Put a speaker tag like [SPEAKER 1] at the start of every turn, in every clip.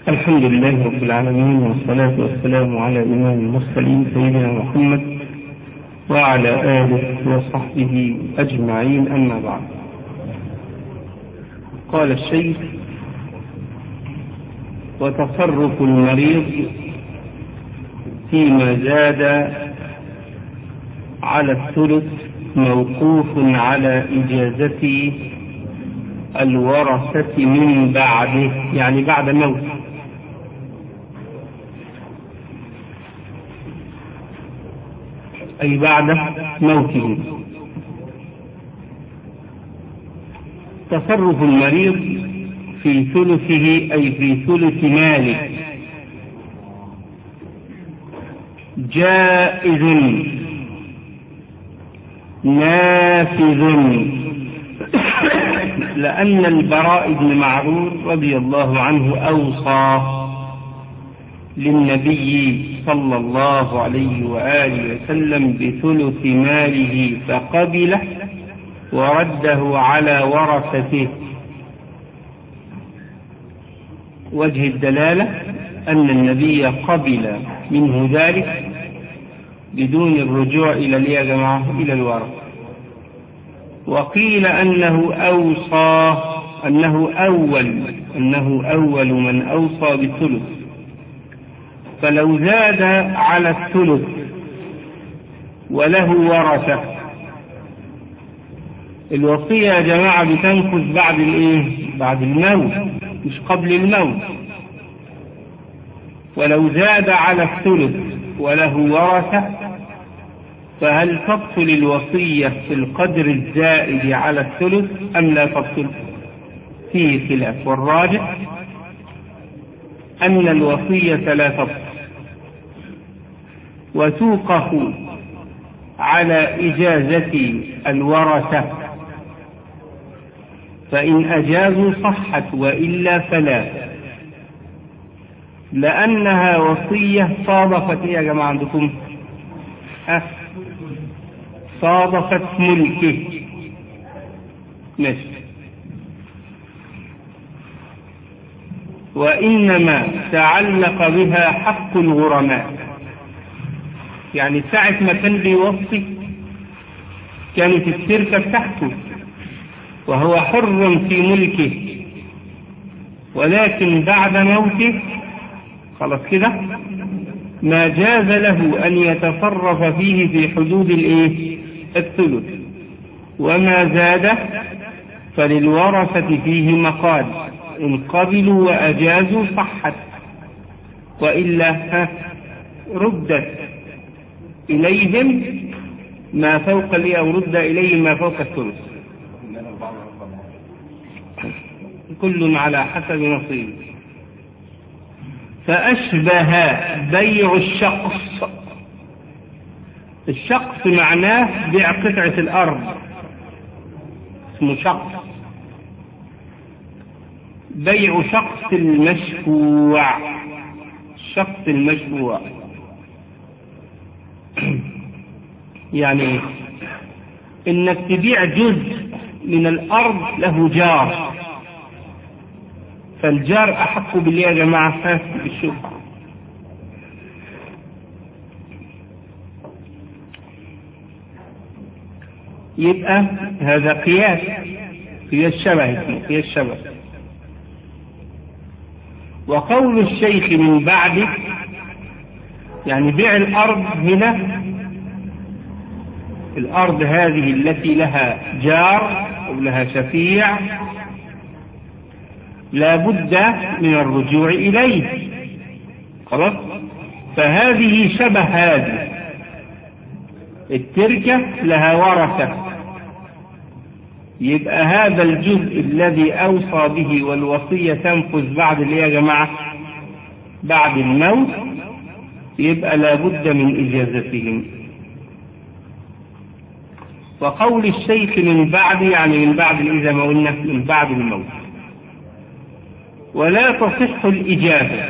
[SPEAKER 1] الحمد لله رب العالمين والصلاة والسلام على إمام المرسلين سيدنا محمد وعلى آله وصحبه أجمعين أما بعد قال الشيخ وتصرف المريض فيما زاد على الثلث موقوف على إجازة الورثة من بعده يعني بعد موته أي بعد موته تصرف المريض في ثلثه أي في ثلث ماله جائز نافذ لأن البراء بن معرور رضي الله عنه أوصى للنبي صلى الله عليه وآله وسلم بثلث ماله فقبله ورده على ورثته وجه الدلالة أن النبي قبل منه ذلك بدون الرجوع إلى يا جماعة إلى الورثة وقيل أنه أوصى أنه أول أنه أول من أوصى بالثلث فلو زاد على الثلث وله ورثة الوصية يا جماعة بتنفذ بعد الايه بعد الموت مش قبل الموت ولو زاد على الثلث وله ورثة فهل تبطل الوصية في القدر الزائد على الثلث أم لا تبطل فيه خلاف والراجح أن الوصية لا تبطل وتوقف على إجازة الورثة فإن أجازوا صحت وإلا فلا لأنها وصية صادفت إيه يا جماعة عندكم أه صادفت ملكه ماشي وإنما تعلق بها حق الغرماء يعني ساعة ما كان بيوصي كانت التركة بتاعته وهو حر في ملكه ولكن بعد موته خلاص كده ما جاز له أن يتصرف فيه في حدود الإيه؟ الثلث وما زاد فللورثة فيه مقال إن قبلوا وأجازوا صحت وإلا ردت إليهم ما فوق لي أو رد إليهم ما فوق الثلث كل على حسب نصيبه فأشبه بيع الشخص الشخص معناه بيع قطعة الأرض اسمه شخص بيع شخص المشفوع الشخص المشفوع يعني انك تبيع جزء من الارض له جار فالجار احق بالله يا جماعه بالشفعه يبقى هذا قياس قياس شبه قياس شبه وقول الشيخ من بعد يعني بيع الأرض هنا الأرض هذه التي لها جار أو لها شفيع لا بد من الرجوع إليه خلاص فهذه شبه هذه التركة لها ورثة يبقى هذا الجزء الذي أوصى به والوصية تنفذ بعد اللي يا جماعة بعد الموت يبقى لابد من إجازتهم وقول الشيخ من بعد يعني من بعد إذا ما قلنا من بعد الموت ولا تصح الإجازة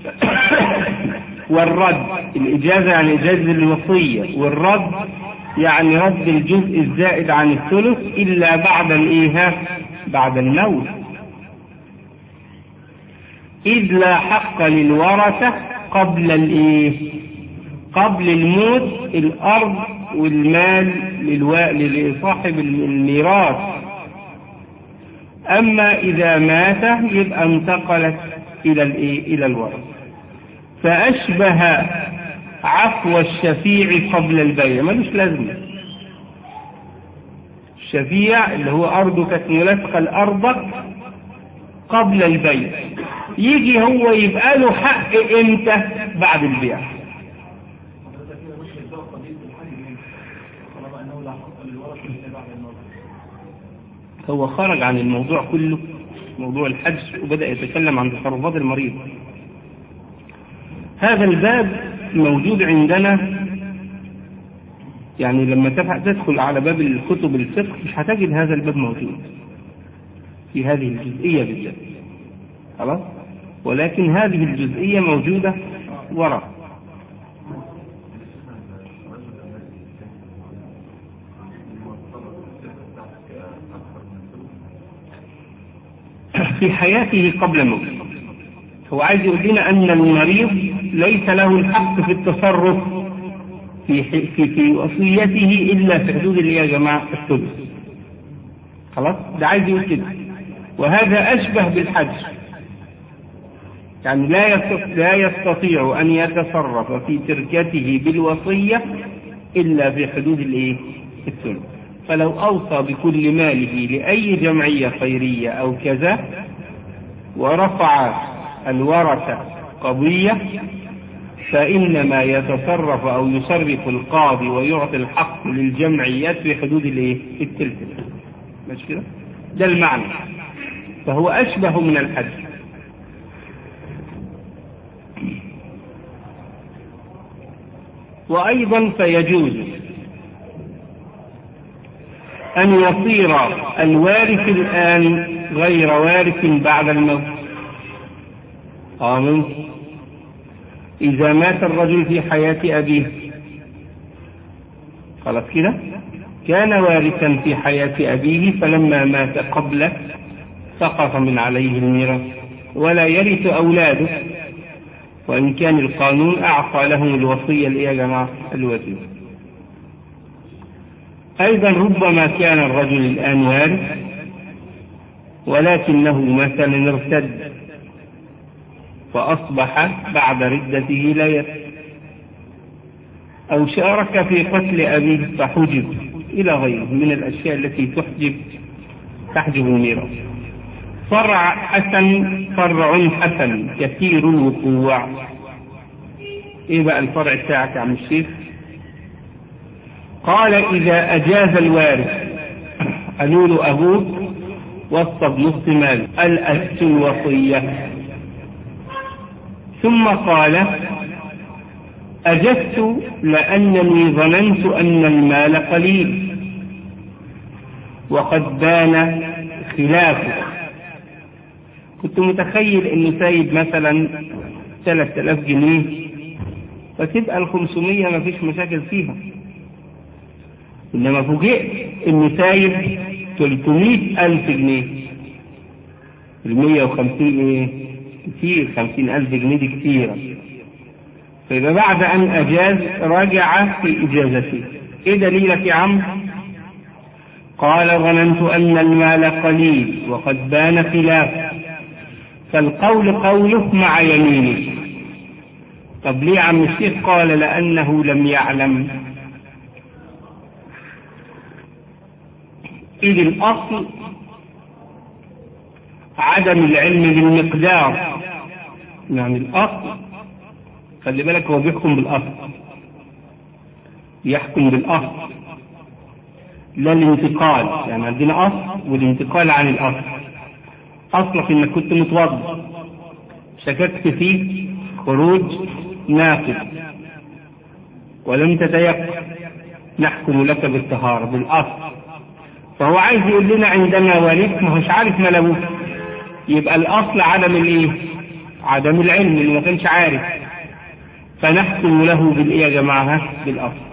[SPEAKER 1] والرد الإجازة يعني إجازة الوصية والرد يعني رد الجزء الزائد عن الثلث إلا بعد الإيهاف بعد الموت إذ لا حق للورثة قبل الإيه؟ قبل الموت الأرض والمال لصاحب الميراث أما إذا مات يبقى انتقلت إلى الإيه؟ إلى الورث فأشبه عفو الشفيع قبل البيع ملوش لازمة الشفيع اللي هو أرضك كانت ملصقة لأرضك قبل البيع يجي هو يبقى له حق امتى بعد البيع هو خرج عن الموضوع كله موضوع الحج وبدأ يتكلم عن تصرفات المريض هذا الباب موجود عندنا يعني لما تدخل على باب الكتب الفقه مش هتجد هذا الباب موجود في هذه الجزئية بالذات خلاص ولكن هذه الجزئية موجودة وراء في حياته قبل موته هو عايز يقول لنا أن المريض ليس له الحق في التصرف في في في وصيته إلا في حدود اللي يا جماعة الثلث خلاص ده عايز يقول كده وهذا أشبه بالحج يعني لا يستطيع, لا يستطيع أن يتصرف في تركته بالوصية إلا في حدود الإيه؟ الثلث فلو أوصى بكل ماله لأي جمعية خيرية أو كذا ورفع الورثة قضية فإنما يتصرف أو يصرف القاضي ويعطي الحق للجمعيات في حدود الإيه؟ التلك مش كده؟ ده المعنى فهو أشبه من الحج وأيضا فيجوز أن يصير الوارث الآن غير وارث بعد الموت آمين إذا مات الرجل في حياة أبيه خلاص كده كان وارثا في حياة أبيه فلما مات قبله سقط من عليه الميراث ولا يرث أولاده وإن كان القانون أعطى لهم الوصية يا جماعة الوزير أيضا ربما كان الرجل الآن وارث ولكنه مثلا ارتد فأصبح بعد ردته لا يرث أو شارك في قتل أبيه فحجب إلى غيره من الأشياء التي تحجب تحجب الميراث فرع حسن فرع حسن كثير الوقوع ايه بقى الفرع بتاعك يا عم الشيخ قال اذا اجاز الوارث قالوا له ابوك وصى بنص مال الأس الوصية ثم قال أجزت لأنني ظننت أن المال قليل وقد بان خلافه كنت متخيل انه سايب مثلا 3000 جنيه فتبقى ال 500 ما فيش مشاكل فيها انما فوجئت انه سايب 300 الف جنيه ال 150 ايه كتير 50 الف جنيه دي كتيرة فإذا بعد أن أجاز رجع في إجازته إيه دليلك يا عم قال ظننت أن المال قليل وقد بان خلافه فالقول قوله مع يمينه طب ليه عم الشيخ قال لأنه لم يعلم إذ الأصل عدم العلم بالمقدار يعني الأصل خلي بالك هو بيحكم بالأصل يحكم بالأصل لا الانتقال يعني عندنا أصل والانتقال عن الأصل أصلك إنك كنت متوضا شككت فيه خروج ناقض ولم تتيقن نحكم لك بالطهارة بالأصل فهو عايز يقول لنا عندما ورث ما هوش عارف ما له يبقى الأصل عدم الإيه؟ عدم العلم اللي ما كانش عارف فنحكم له بالإيه يا جماعة؟ بالأصل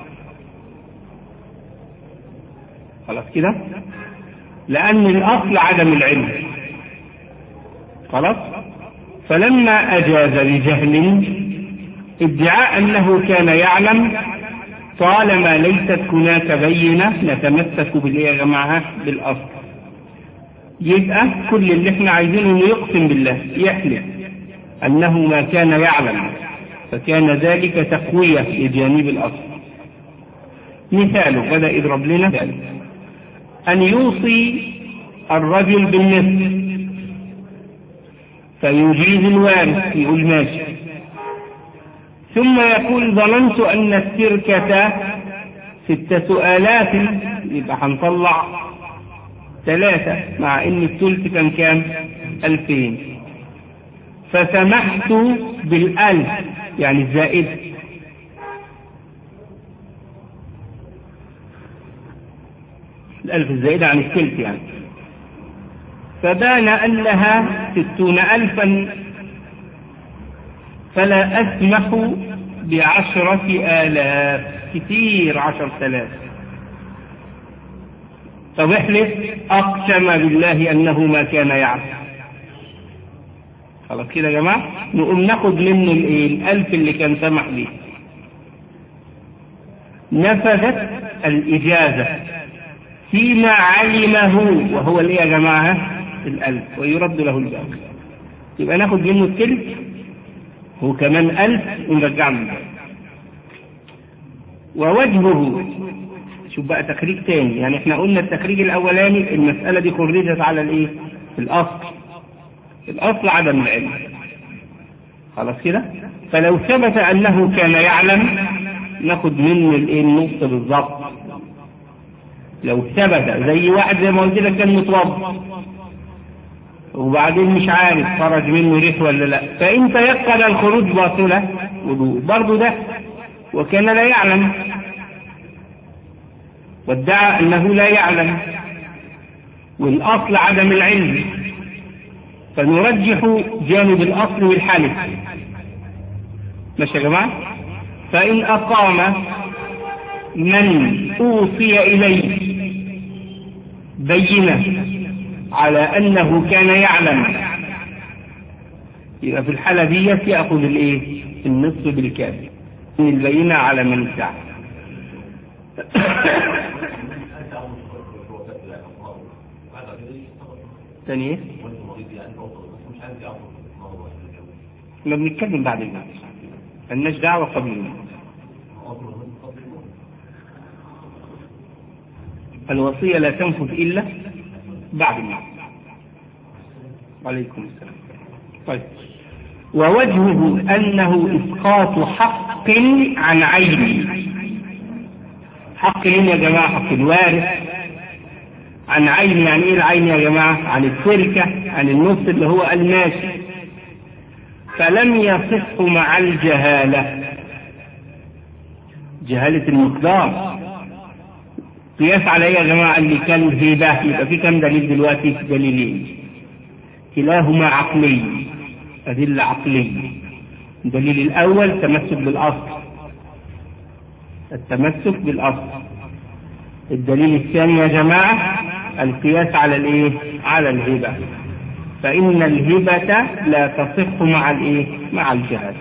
[SPEAKER 1] خلاص كده؟ لأن الأصل عدم العلم خلاص فلما أجاز بجهل ادعاء أنه كان يعلم طالما ليست هناك بينة نتمسك بالإيه يا جماعة بالأصل يبقى كل اللي احنا عايزينه انه يقسم بالله يحلف أنه ما كان يعلم فكان ذلك تقوية لجانب الأصل مثاله بدأ يضرب لنا ذلك أن يوصي الرجل بالنصف فيجيز الوارث يقول ماشي ثم يقول ظننت أن التركة ستة آلاف يبقى هنطلع ثلاثة مع إن الثلث كان كام؟ ألفين فسمحت بالألف يعني الزائد الألف الزائدة عن الثلث يعني فبان أنها ستون ألفا فلا أسمح بعشرة آلاف كثير عشر آلاف طب احلف أقسم بالله أنه ما كان يعرف خلاص كده يا جماعة نقوم ناخد منه الايه الألف اللي كان سمح به نفذت الإجازة فيما علمه وهو الايه يا جماعة الألف ويرد له الباقي يبقى ناخد منه التلت هو كمان ألف ونرجع له الباقي ووجهه شوف بقى تخريج تاني يعني احنا قلنا التخريج الأولاني المسألة دي خرجت على الايه الأصل الأصل عدم العلم خلاص كده فلو ثبت أنه كان يعلم ناخد منه الايه النص بالظبط لو ثبت زي واحد زي ما قلت لك كان متوضا وبعدين مش عارف خرج منه ريح ولا لا فإن تيقن الخروج باطلة وضوء برضه ده وكان لا يعلم وادعى أنه لا يعلم والأصل عدم العلم فنرجح جانب الأصل والحالف ماشي يا جماعة فإن أقام من أوصي إليه بينة على أنه كان يعلم يبقى في الحالة دي يأخذ الإيه؟ النصف بالكامل من البينة على من ادعى ثاني ايه؟ احنا بنتكلم بعد الموت مالناش دعوة قبل الموت الوصية لا تنفذ إلا بعد الموت عليكم السلام طيب ووجهه أنه إسقاط حق عن عين حق مين يا جماعة حق الوارث عن عين يعني ايه العين يا جماعة عن التركة عن النص اللي هو الماشي فلم يصح مع الجهالة جهالة المقدار قياس على ايه يا جماعة اللي كان هبة يبقى في كم دليل دلوقتي دليلين كلاهما عقلي أدلة عقلية الدليل الأول تمسك بالأصل التمسك بالأصل الدليل الثاني يا جماعة القياس على الايه على الهبة فإن الهبة لا تصح مع الايه مع الجهاد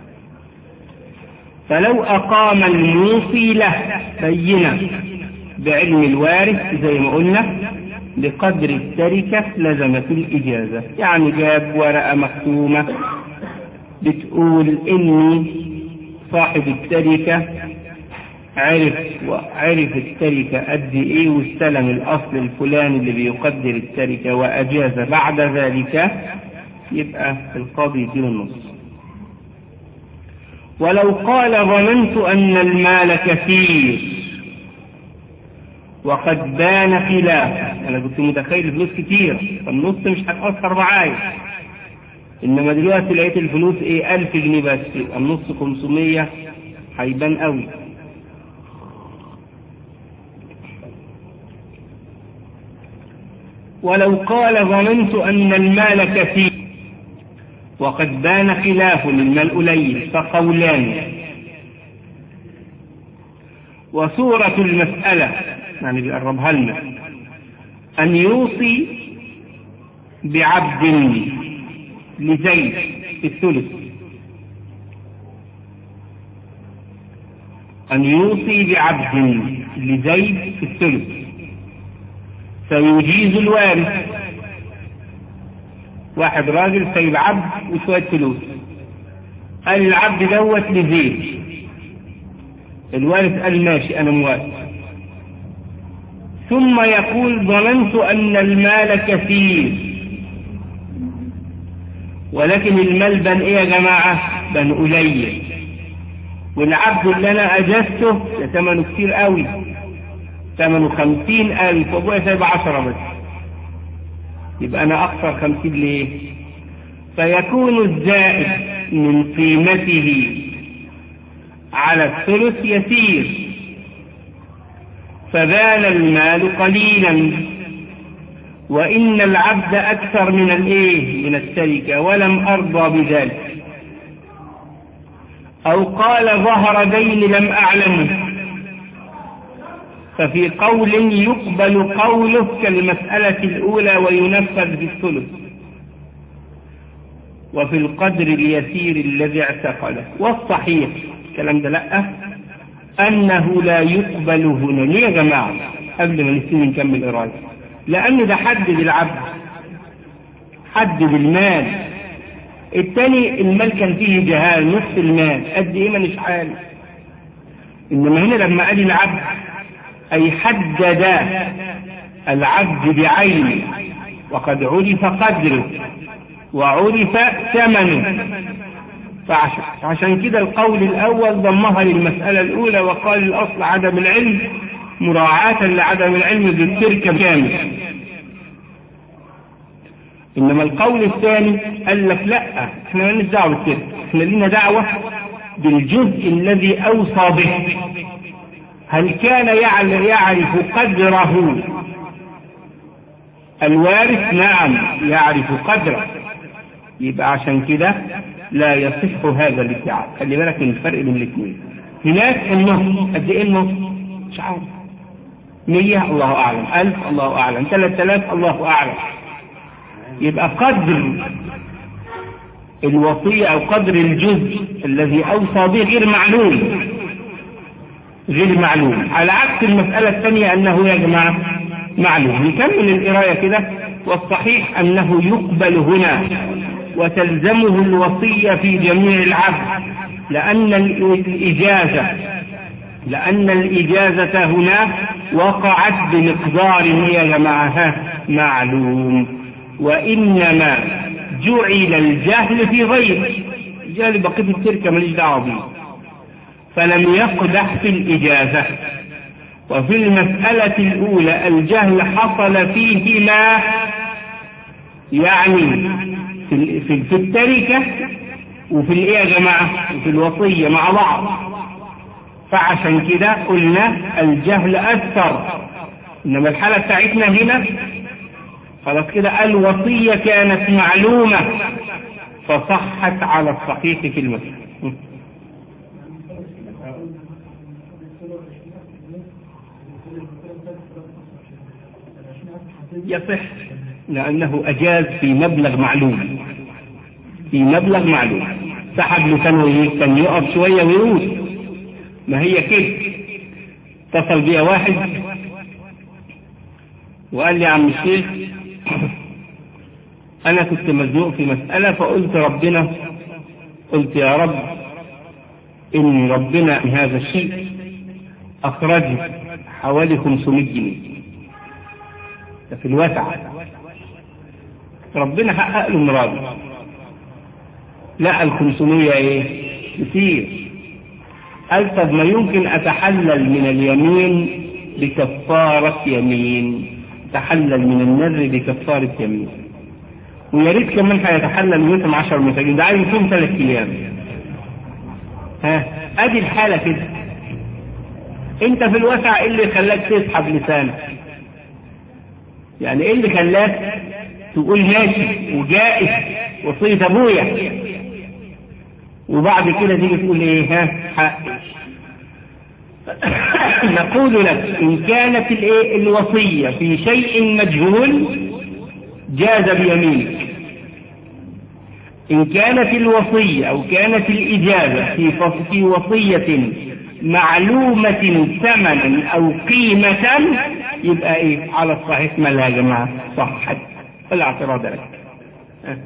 [SPEAKER 1] فلو أقام الموصي له بينة بعلم الوارث زي ما قلنا بقدر التركة لزمت الإجازة يعني جاب ورقة مختومة بتقول إني صاحب التركة عرف وعرف التركة قد إيه واستلم الأصل الفلاني اللي بيقدر التركة وأجاز بعد ذلك يبقى القاضي يديله النص ولو قال ظننت أن المال كثير وقد بان خلافه أنا كنت متخيل فلوس كتير فالنص مش هتأثر معايا إنما دلوقتي لقيت الفلوس إيه ألف جنيه بس يبقى النص 500 هيبان قوي ولو قال ظننت أن المال كثير وقد بان خلاف المال قليل فقولان وصورة المسألة يعني بيقربها لنا أن يوصي بعبد لزيد في الثلث أن يوصي بعبد لزيد في الثلث فيجيز الوارث واحد راجل سايب عبد وشوية فلوس قال العبد دوت لزيد الوارث قال ماشي أنا موافق ثم يقول ظننت أن المال كثير ولكن المال بن إيه يا جماعة بن قليل والعبد اللي أنا أجزته ده ثمنه كتير قوي ثمنه خمسين ألف وأبويا سايب عشرة بس يبقى أنا أخسر خمسين ليه؟ فيكون الزائد من قيمته على الثلث يسير فبان المال قليلا وإن العبد أكثر من الإيه من التركة ولم أرضى بذلك أو قال ظهر دين لم أعلمه ففي قول يقبل قوله كالمسألة الأولى وينفذ في الثلث وفي القدر اليسير الذي اعتقله والصحيح الكلام ده لأ أنه لا يقبل هنا ليه يا جماعة قبل ما نبتدي نكمل قراية لأن ده حدد العبد حدد المال الثاني المال كان فيه جهال نصف المال قد ايه مانيش عارف انما هنا لما قال العبد اي حدد العبد بعينه وقد عرف قدره وعرف ثمنه فعشان كده القول الأول ضمها للمسألة الأولى وقال الأصل عدم العلم مراعاة لعدم العلم بالتركة كامل إنما القول الثاني قال لك لا احنا ما لناش دعوة بالتركة احنا لينا دعوة بالجزء الذي أوصى به هل كان يعرف قدره الوارث نعم يعرف قدره يبقى عشان كده لا يصح هذا الادعاء خلي بالك من الفرق بين الاثنين هناك النص قد ايه النص مش عارف مية الله أعلم ألف الله أعلم ثلاثة آلاف الله أعلم يبقى قدر الوصية أو قدر الجزء الذي أوصى به غير معلوم غير معلوم على عكس المسألة الثانية أنه يا جماعة معلوم نكمل القراية كده والصحيح أنه يقبل هنا وتلزمه الوصية في جميع العبد لأن الإجازة لأن الإجازة هنا وقعت بمقدار يا جماعة معلوم وإنما جعل الجهل في غيره الجهل بقية التركة ماليش دعوة به فلم يقدح في الإجازة وفي المسألة الأولى الجهل حصل فيه ما يعني في في في التركة وفي الايه يا جماعة وفي الوصية مع بعض فعشان كده قلنا الجهل أكثر إنما الحالة بتاعتنا هنا خلاص كده الوصية كانت معلومة فصحت على الصحيح في المسألة يصح لأنه أجاز في مبلغ معلوم في مبلغ معلوم سحب لسانه كان يقف شوية ويروح ما هي كده اتصل بيا واحد وقال لي يا عم الشيخ أنا كنت مزنوق في مسألة فقلت ربنا قلت يا رب إن ربنا من هذا الشيء أخرج حوالي 500 جنيه ده في الوسع ربنا حقق له مراده لا ال 500 ايه كتير قال طب ما يمكن اتحلل من اليمين بكفارة يمين تحلل من النذر بكفارة يمين ويا ريت كمان هيتحلل منهم 10 مساجين ده عايز يكون ثلاث ايام ها ادي الحالة كده انت في الوسع ايه اللي خلاك تسحب لسانك يعني ايه اللي خلاك تقول ماشي وجائز وصية ابويا وبعد كده تيجي تقول ايه ها حقي نقول لك ان كانت الايه الوصية في شيء مجهول جاز بيمينك إن كانت الوصية أو كانت الإجازة في في وصية معلومة ثمنا أو قيمة يبقى إيه على الصحيح ما يا جماعة صحت ولا اعتراض لك أه.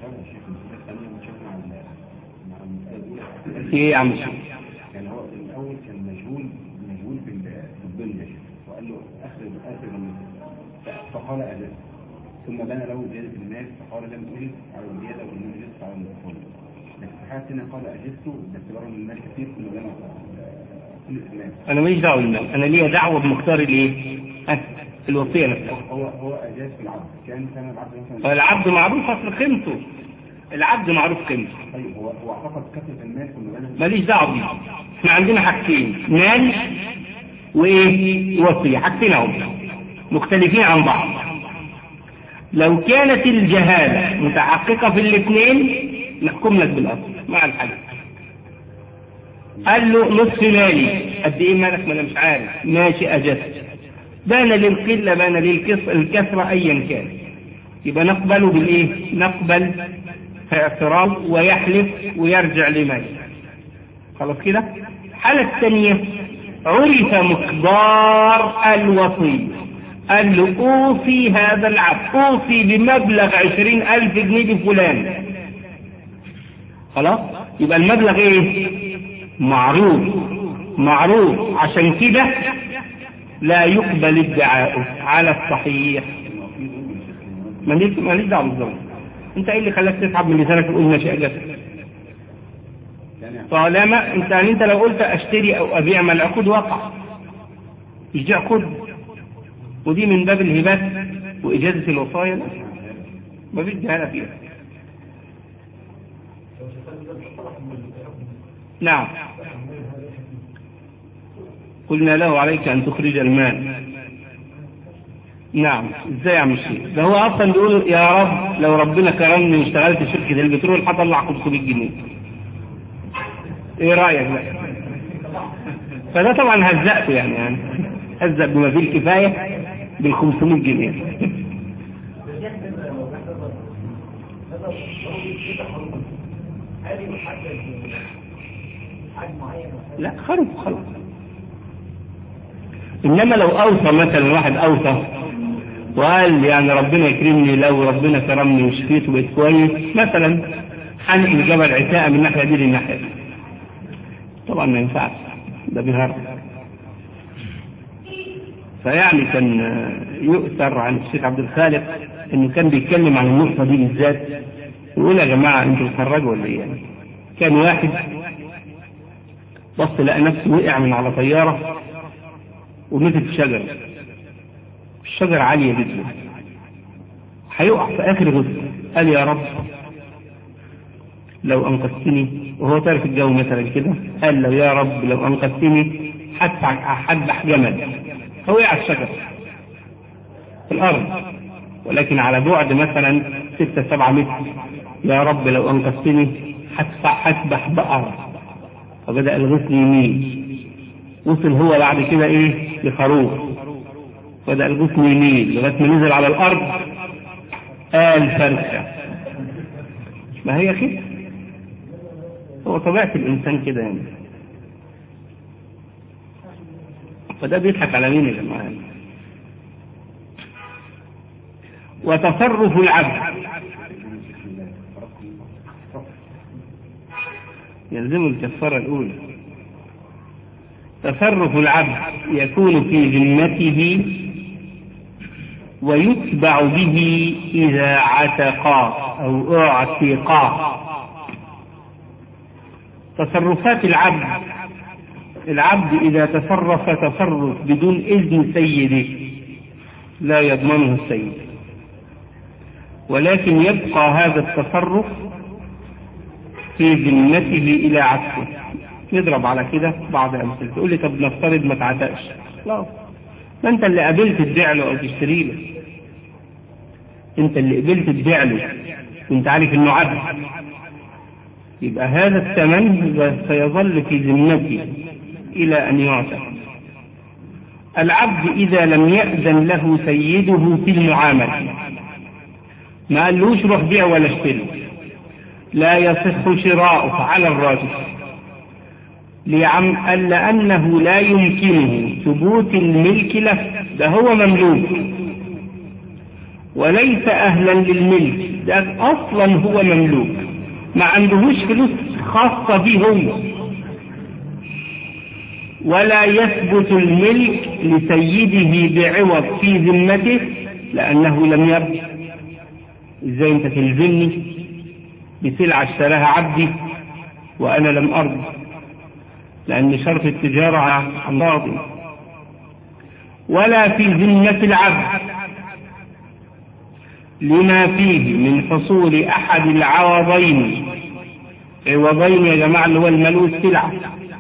[SPEAKER 1] في إيه يا عم الشيخ
[SPEAKER 2] يعني هو الاول كان مشغول مشغول بالدنيا وقال له اخرج اخرج فقال اجل ثم بنى له زياده المال فقال لم ارد على الزياده وانما جزت على النقصان لكن في حاله هنا قال اجزت باعتبار ان المال كثير ثم بنى كل المال
[SPEAKER 1] انا ماليش دعوه بالمال انا ليا دعوه بمقدار الايه؟ أه، الوصيه نفسها
[SPEAKER 2] هو هو اجاز في العبد كان ثمن العبد مثلا
[SPEAKER 1] العبد معروف اصل قيمته العبد معروف قيمته
[SPEAKER 2] طيب هو هو اعتقد كثره المال ثم بنى
[SPEAKER 1] ماليش دعوه بيه احنا عندنا حاجتين مال وايه وصيه حاجتين اهو مختلفين عن بعض لو كانت الجهاله متحققه في الاثنين نحكم لك بالاصل مع الحاجه قال له نصف مالي قد ايه مالك ما انا مش عارف ماشي اجزت بان للقله بان للكثره ايا كان يبقى نقبله بالايه نقبل في اعتراض ويحلف ويرجع لمال خلاص كده الحالة الثانية عرف مقدار الوصية قال له أوصي هذا العبد أوصي بمبلغ عشرين ألف جنيه بفلان خلاص يبقى المبلغ ايه معروف معروف عشان كده لا يقبل ادعاؤه على الصحيح ماليش ماليش دعوه بالظبط انت ايه اللي خلاك تسحب من لسانك تقول ماشي اجازه طالما انت يعني انت لو قلت اشتري او ابيع ما العقود وقع مش دي عقود ودي من باب الهبات واجازه الوصايا ما فيش جهاله فيها نعم قلنا له عليك ان تخرج المال نعم ازاي يا عم الشيخ ده هو اصلا بيقول يا رب لو ربنا كرمني واشتغلت في شركه البترول هطلع 500 جنيه ايه رايك بقى فده طبعا هزقته يعني يعني هزق بما فيه الكفايه بال 500 جنيه لا خرج خلاص انما لو اوصى مثلا واحد اوصى وقال يعني ربنا يكرمني لو ربنا كرمني وشفيت وبقيت كويس مثلا حنقل جبل عتاء من الناحيه دي للناحيه دي طبعا ما ينفعش ده بيهرب فيعني كان يؤثر عن الشيخ عبد الخالق انه كان بيتكلم عن النقطه دي بالذات يقول يا جماعه انتوا بتتفرجوا ولا ايه يعني كان واحد بص لقى نفسه وقع من على طياره ونزل في شجره الشجره عاليه جدا هيقع في اخر غزه قال يا رب لو انقذتني وهو طاير في الجو مثلا كده قال له يا رب لو انقذتني هذبح جمل فوقع على الشجره في الارض ولكن على بعد مثلا ستة سبعة متر يا رب لو انقذتني هسبح بقرة فبدأ الغصن يميل وصل هو بعد كده ايه لخروف بدأ الغصن يميل لغاية ما نزل على الأرض قال فرخة ما هي كده هو طبيعة الإنسان كده يعني فده بيضحك على مين يا جماعة وتصرف العبد يلزم الكفارة الأولى تصرف العبد يكون في ذمته ويتبع به إذا عتقا أو أعتقا تصرفات العبد العبد إذا تصرف تصرف بدون إذن سيده لا يضمنه السيد ولكن يبقى هذا التصرف في ذمته إلى عكسه نضرب على كده بعض أمثلة تقول لي طب نفترض ما تعتقش لا ما أنت اللي قبلت تبيع له أو تشتري له أنت اللي قبلت تبيع له وأنت عارف إنه عبد يبقى هذا الثمن سيظل في ذمته إلى أن يعتق العبد إذا لم يأذن له سيده في المعاملة ما قالوش روح بيع ولا اشتري لا يصح شراؤه على الراجح لعم لأنه لا يمكنه ثبوت الملك له ده هو مملوك وليس أهلا للملك ده أصلا هو مملوك ما عندهوش فلوس خاصة به هو ولا يثبت الملك لسيده بعوض في ذمته لأنه لم يرد ازاي انت تلزمني بسلعة اشتراها عبدي وأنا لم أرض لأن شرط التجارة عن راضي ولا في ذمة العبد لما فيه من حصول أحد العوضين عوضين يا جماعة اللي هو المال والسلعة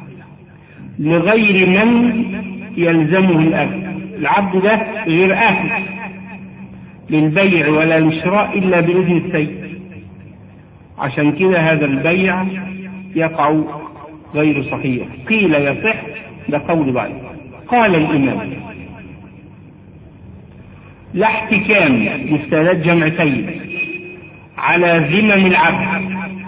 [SPEAKER 1] لغير من يلزمه الأكل العبد ده غير أهل للبيع ولا الشراء إلا بإذن السيد عشان كده هذا البيع يقع غير صحيح قيل يصح ده قول بعض قال الإمام لا احتكام مستندات جمع سيد على ذمم العبد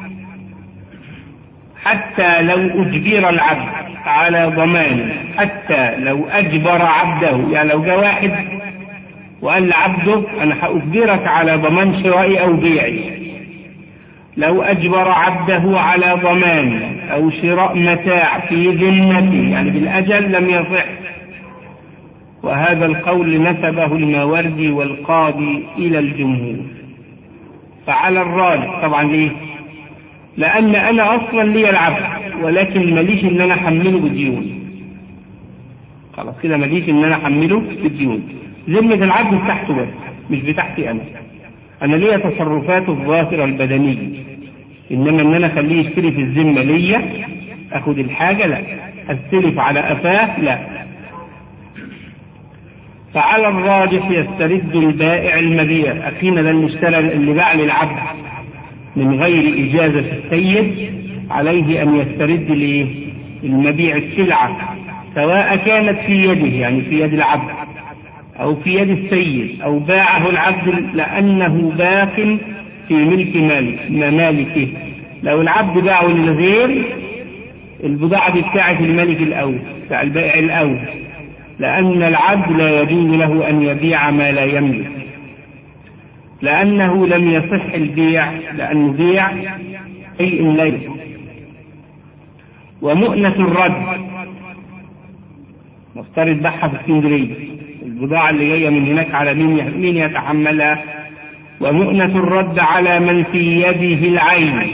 [SPEAKER 1] حتى لو أجبر العبد على ضمان حتى لو أجبر عبده يعني لو جاء واحد وقال لعبده أنا هأجبرك على ضمان شرائي أو بيعي لو أجبر عبده على ضمان أو شراء متاع في ذمته يعني بالأجل لم يصح وهذا القول نسبه الماوردي والقاضي إلى الجمهور فعلى الراجح طبعا ليه؟ لأن أنا أصلا لي العبد ولكن ماليش إن أنا أحمله بالديون خلاص كده ماليش إن أنا أحمله بالديون ذمة العبد بتاعته بس مش بتاعتي أنا أنا ليا تصرفاته الظاهرة البدنية إنما إن أنا أخليه يشتري في الذمة ليا أخد الحاجة لا أستلف على أفاه لا فعلى الراجح يسترد البائع المبيع أخينا ده المشترى اللي باع للعبد من غير إجازة السيد عليه أن يسترد ليه المبيع السلعة سواء كانت في يده يعني في يد العبد أو في يد السيد أو باعه العبد لأنه باق في ملك مالك مالكه لو العبد باعه للغير البضاعة دي بتاعت الملك الأول بتاع البائع الأول لأن العبد لا يجوز له أن يبيع ما لا يملك لأنه لم يصح البيع لأنه بيع شيء لا ومؤنة الرد نفترض بحها في اسكندرية البضاعة اللي جاية من هناك على مين مين يتحملها ومؤنة الرد على من في يده العين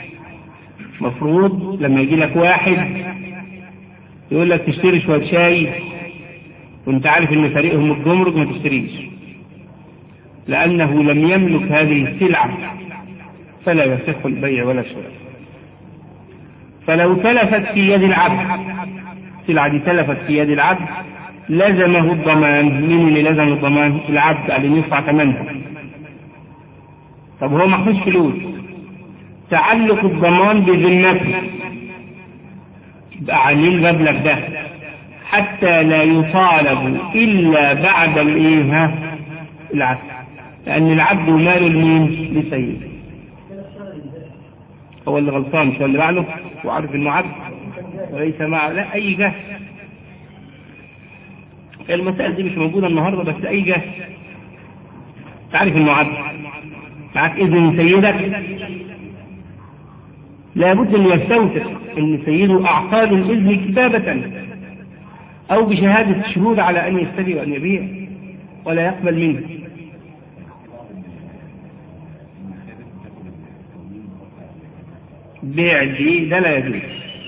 [SPEAKER 1] مفروض لما يجي لك واحد يقول لك تشتري شوية شاي وانت عارف ان فريقهم الجمرك ما تشتريش لأنه لم يملك هذه السلعة فلا يصح البيع ولا الشراء فلو تلفت في يد العبد السلعة دي تلفت في يد العبد لزمه الضمان مين اللي لزم الضمان العبد قال يدفع ثمنها طب هو محوش فلوس تعلق الضمان بذمته يبقى عليه المبلغ ده حتى لا يطالب إلا بعد الإيه العبد لأن العبد مال لمين؟ لسيده هو اللي غلطان مش هو اللي بعله وعارف انه عبد وليس معه لا اي جهل المسائل دي مش موجوده النهارده بس اي جهل تعرف انه عبد معاك اذن من سيدك لابد ان يستوثق ان سيده اعطاه الاذن كتابه او بشهاده شهود على ان يشتري وان يبيع ولا يقبل منه بيع دي ده لا يجوز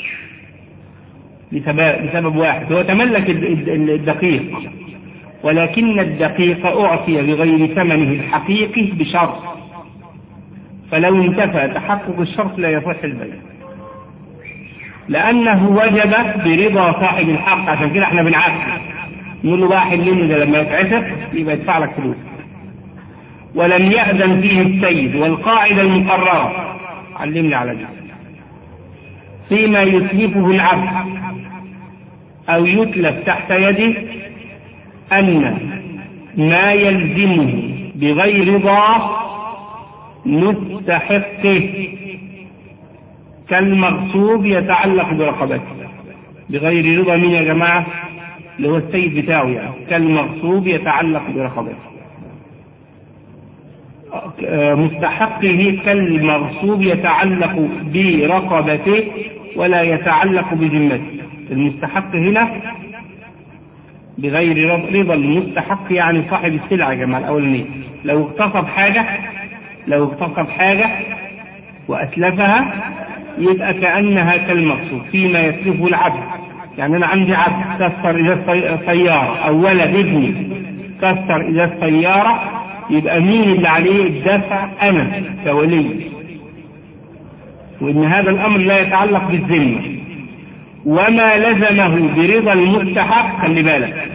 [SPEAKER 1] لسبب, لسبب واحد هو تملك الدقيق ولكن الدقيق أعطي بغير ثمنه الحقيقي بشرط فلو انتفى تحقق الشرط لا يصح البيع لأنه وجب برضا صاحب الحق عشان كده احنا بنعرف نقول له بقى حلين ده لما يتعسف يبقى يدفع لك فلوس ولم يأذن فيه السيد والقاعدة المقررة علمني على دي فيما يتلفه العبد أو يتلف تحت يده أن ما يلزمه بغير رضا مستحقه كالمغصوب يتعلق برقبته بغير رضا مين يا جماعة اللي هو السيد بتاعه يعني كالمغصوب يتعلق برقبته مستحقه كالمغصوب يتعلق برقبته ولا يتعلق بذمته المستحق هنا بغير رضا المستحق يعني صاحب السلعة يا جماعة الأولانية لو اغتصب حاجة لو اغتصب حاجة وأتلفها يبقى كأنها كالمغصوب فيما يتلفه العبد يعني أنا عندي عبد كسر إذا سيارة أو ولد ابني كسر إذا السيارة يبقى مين اللي عليه الدفع أنا كولي وإن هذا الأمر لا يتعلق بالذمة وما لزمه برضا المستحق خلي بالك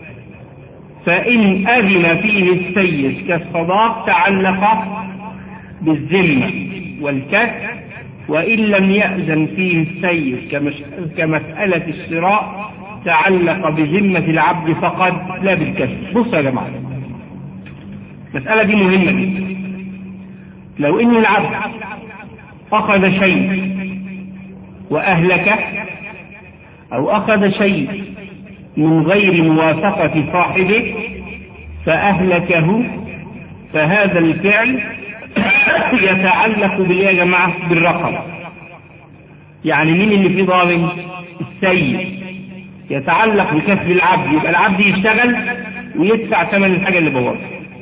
[SPEAKER 1] فإن أذن فيه السيد كالصداق تعلق بالذمة والكسر وإن لم يأذن فيه السيد كمش... كمسألة الشراء تعلق بذمة العبد فقط لا بالكسر بصوا يا جماعة المسألة دي مهمة جدا لو إن العبد أخذ شيء وأهلكه أو أخذ شيء من غير موافقة صاحبه فأهلكه فهذا الفعل يتعلق بالإيه يا جماعة بالرقبة يعني مين اللي فيه ضامن السيد يتعلق بكسب العبد يبقى العبد يشتغل ويدفع ثمن الحاجة اللي بوظها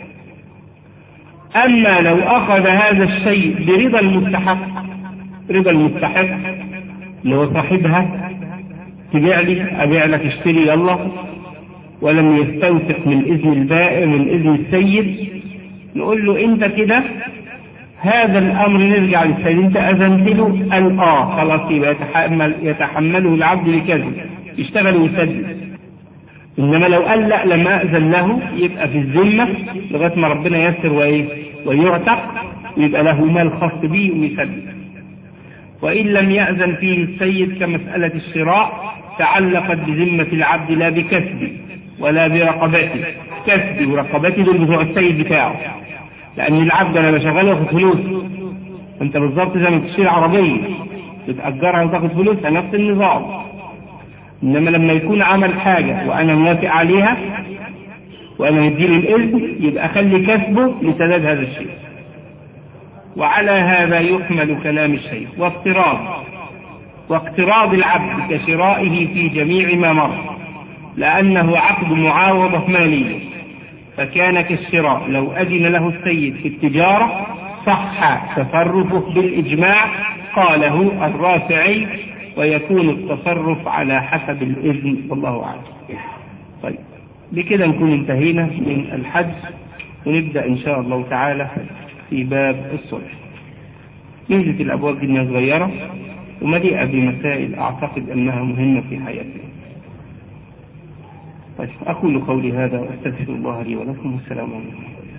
[SPEAKER 1] أما لو أخذ هذا الشيء برضا المستحق رضا المستحق اللي هو صاحبها تبيع لي أبيع لك اشتري يلا ولم يستوثق من إذن البائع من إذن السيد نقول له أنت كده هذا الأمر نرجع للسيد أنت أذنت له قال آه خلاص يبقى يتحمل يتحمله العبد بكذب يشتغل ويسدد إنما لو قال لا لم أذن له يبقى في الذمة لغاية ما ربنا يسر وإيه ويعتق يبقى له مال خاص به ويسدد وإن لم يأذن فيه السيد كمسألة الشراء تعلقت بذمة العبد لا بكسبه ولا برقبته كسبه ورقبته دول بتوع السيد بتاعه لأن العبد أنا بشغله واخد فلوس أنت بالظبط زي ما تشتري عربية بتأجرها وتاخد فلوسها نفس النظام إنما لما يكون عمل حاجة وأنا موافق عليها وأنا مديله الإذن يبقى خلي كسبه لسداد هذا الشيء وعلى هذا يحمل كلام الشيخ وافتراض واقتراض العبد كشرائه في جميع ما مر لأنه عقد معاوضة مالية فكان كالشراء لو أذن له السيد في التجارة صح تصرفه بالإجماع قاله الرافعي ويكون التصرف على حسب الإذن والله أعلم طيب بكده نكون انتهينا من الحج ونبدأ إن شاء الله تعالى في باب الصلح نزلت الأبواب دي صغيرة ومليئة بمسائل أعتقد أنها مهمة في حياتنا طيب أقول قولي هذا وأستغفر الله لي ولكم والسلام عليكم